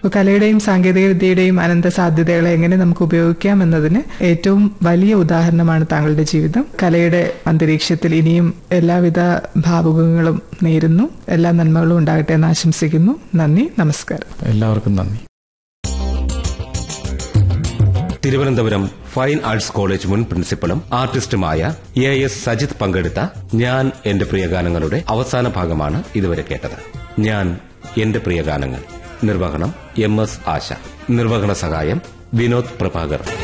അപ്പോൾ കലയുടെയും സാങ്കേതിക വിദ്യയുടെയും അനന്ത സാധ്യതകളെ എങ്ങനെ നമുക്ക് ഉപയോഗിക്കാം എന്നതിന് ഏറ്റവും വലിയ ഉദാഹരണമാണ് താങ്കളുടെ ജീവിതം കലയുടെ അന്തരീക്ഷത്തിൽ ഇനിയും എല്ലാവിധ ഭാവുകങ്ങളും നേരുന്നു എല്ലാ നന്മകളും ഉണ്ടാകട്ടെ എന്ന് ആശംസിക്കുന്നു നന്ദി നമസ്കാരം എല്ലാവർക്കും നന്ദി തിരുവനന്തപുരം ഫൈൻ ആർട്സ് കോളേജ് മുൻ പ്രിൻസിപ്പലും ആർട്ടിസ്റ്റുമായ എ എസ് സജിത് പങ്കെടുത്ത ഞാൻ എന്റെ പ്രിയഗാനങ്ങളുടെ അവസാന ഭാഗമാണ് ഇതുവരെ കേട്ടത് ഞാൻ എന്റെ പ്രിയഗാനങ്ങൾ നിർവഹണം എം എസ് ആശ നിർവഹണ സഹായം വിനോദ് പ്രഭാകർ